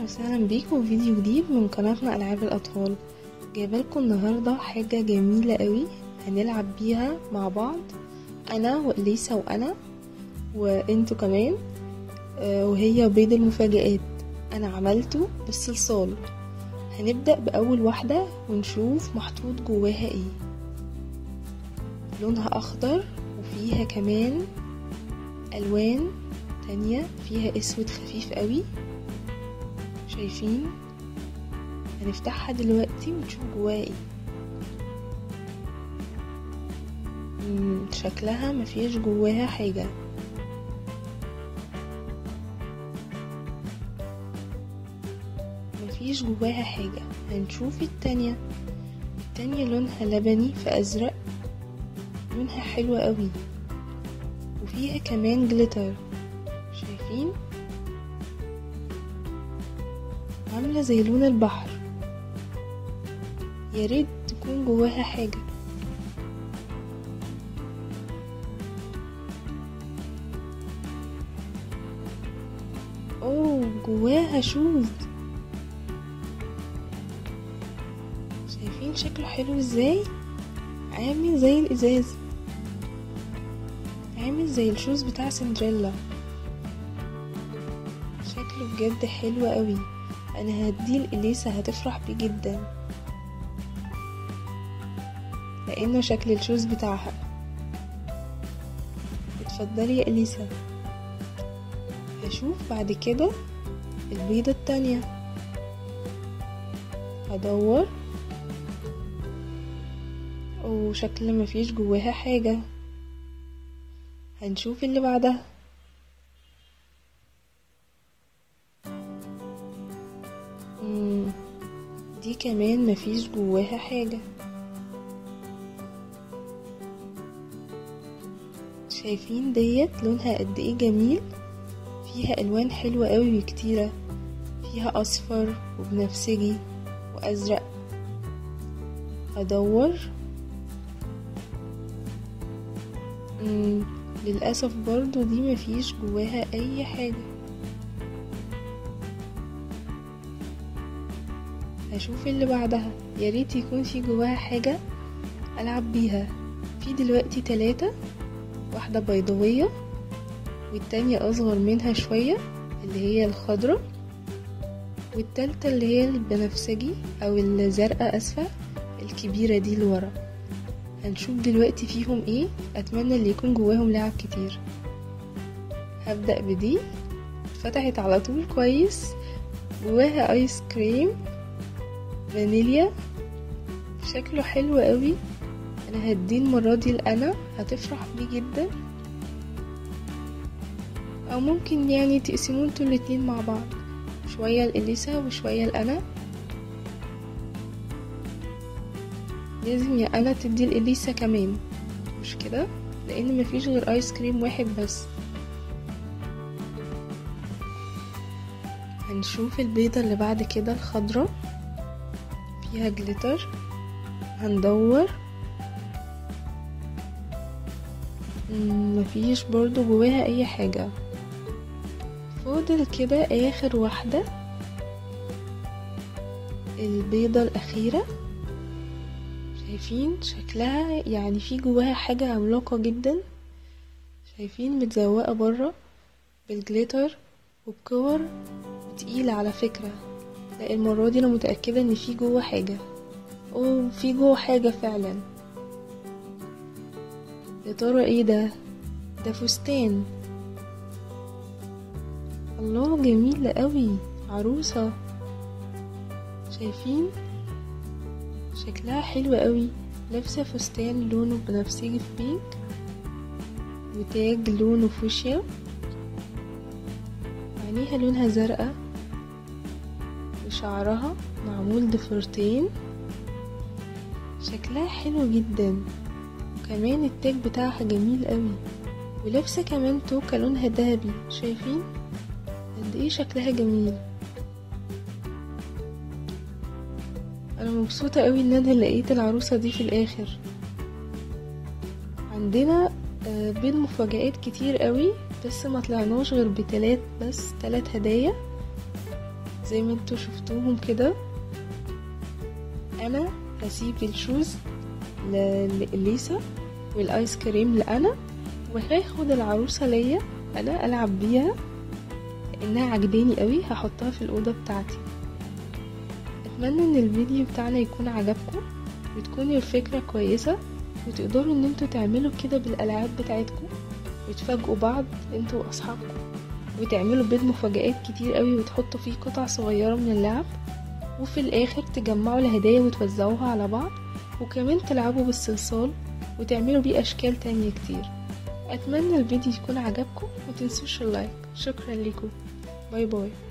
وسهلا بيكم في فيديو جديد من قناتنا ألعاب الأطفال جايبالكم النهاردة حاجة جميلة قوي هنلعب بيها مع بعض أنا وإليسا وأنا وإنتوا كمان آه، وهي بيض المفاجآت أنا عملته بالصلصال هنبدأ بأول واحدة ونشوف محطوط جواها ايه لونها أخضر وفيها كمان ألوان تانية فيها أسود خفيف قوي شايفين هنفتحها دلوقتي ونشوف جواها ايه مم، شكلها مفيش جواها حاجة مفيش جواها حاجة هنشوف التانية التانية لونها لبني في أزرق لونها حلو قوي وفيها كمان جليتر شايفين عاملة زي لون البحر يا ريت تكون جواها حاجة اوه جواها شوز شايفين شكله حلو ازاي عامل زي الازاز عامل زي الشوز بتاع سندريلا شكله بجد حلو قوي انا هديه لإليسا هتفرح بيه جدا لانه شكل الشوز بتاعها اتفضلي يا إليسا هشوف بعد كده البيضة التانية هدور وشكل مفيش جواها حاجة هنشوف اللي بعدها مم، دي كمان مفيش جواها حاجة شايفين ديت لونها قد ايه جميل فيها الوان حلوة قوي وكتيرة فيها اصفر وبنفسجي وازرق ادور مم، للأسف برضو دي مفيش جواها أي حاجة هشوف اللي بعدها يا ريت يكون في جواها حاجة ألعب بيها في دلوقتي تلاتة واحدة بيضاوية والتانية أصغر منها شوية اللي هي الخضرة والتالتة اللي هي البنفسجي أو الزرقاء أسفة الكبيرة دي لورا هنشوف دلوقتي فيهم ايه اتمنى اللي يكون جواهم لعب كتير هبدأ بدي فتحت على طول كويس جواها ايس كريم فانيليا شكله حلو قوي انا هديه المرة دي لأنا هتفرح بيه جدا او ممكن يعني تقسموه انتوا الاتنين مع بعض شوية لإليسا وشوية لأنا لازم يا انا تدي لإليسا كمان مش كده لان مفيش غير ايس كريم واحد بس هنشوف البيضة اللي بعد كده الخضرة فيها جليتر هندور مم، مفيش برضو جواها اي حاجة فاضل كده اخر واحدة البيضة الاخيرة شايفين شكلها يعني في جواها حاجة عملاقة جدا شايفين متزوقة برا بالجليتر وبكور تقيلة على فكرة لا المرة دي انا متأكدة ان في جوا حاجة اوه في جوا حاجة فعلا يا ترى ايه ده ده فستان الله جميلة قوي عروسة شايفين شكلها حلو قوي لابسة فستان لونه بنفسجي في بينك وتاج لونه فوشيا عينيها لونها زرقاء وشعرها معمول ضفيرتين شكلها حلو جدا وكمان التاج بتاعها جميل قوي ولابسة كمان توكة لونها ذهبي شايفين قد ايه شكلها جميل انا مبسوطة قوي ان انا لقيت العروسة دي في الاخر عندنا آه، بيض مفاجآت كتير قوي بس ما طلعناش غير بتلات بس تلات هدايا زي ما انتوا شفتوهم كده انا هسيب الشوز لإليسا والايس كريم لأنا وهاخد العروسة ليا انا العب بيها لانها عجباني قوي هحطها في الاوضه بتاعتي اتمنى ان الفيديو بتاعنا يكون عجبكم وتكون الفكره كويسه وتقدروا ان انتوا تعملوا كده بالالعاب بتاعتكم وتفاجئوا بعض انتوا واصحابكم وتعملوا بيض مفاجآت كتير قوي وتحطوا فيه قطع صغيره من اللعب وفي الاخر تجمعوا الهدايا وتوزعوها على بعض وكمان تلعبوا بالصلصال وتعملوا بيه اشكال تانية كتير اتمنى الفيديو يكون عجبكم ومتنسوش اللايك شكرا لكم باي باي